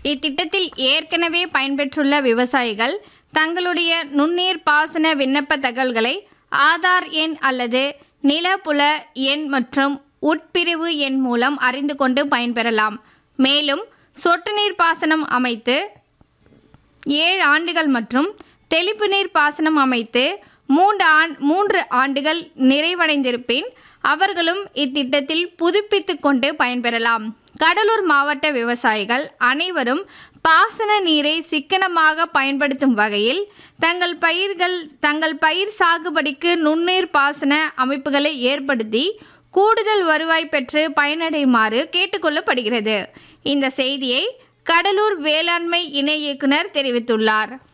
இத்திட்டத்தில் ஏற்கனவே பயன்பெற்றுள்ள விவசாயிகள் தங்களுடைய நுண்ணீர் பாசன விண்ணப்ப தகவல்களை ஆதார் எண் அல்லது நிலப்புல எண் மற்றும் உட்பிரிவு எண் மூலம் அறிந்து கொண்டு பயன்பெறலாம் மேலும் சொட்டு நீர் பாசனம் அமைத்து ஏழு ஆண்டுகள் மற்றும் தெளிப்பு நீர் பாசனம் அமைத்து மூன்று ஆண் மூன்று ஆண்டுகள் நிறைவடைந்திருப்பின் அவர்களும் இத்திட்டத்தில் புதுப்பித்து கொண்டு பயன்பெறலாம் கடலூர் மாவட்ட விவசாயிகள் அனைவரும் பாசன நீரை சிக்கனமாக பயன்படுத்தும் வகையில் தங்கள் பயிர்கள் தங்கள் பயிர் சாகுபடிக்கு நுண்ணீர் பாசன அமைப்புகளை ஏற்படுத்தி கூடுதல் வருவாய் பெற்று பயனடையுமாறு கேட்டுக்கொள்ளப்படுகிறது இந்த செய்தியை கடலூர் வேளாண்மை இணை இயக்குனர் தெரிவித்துள்ளார்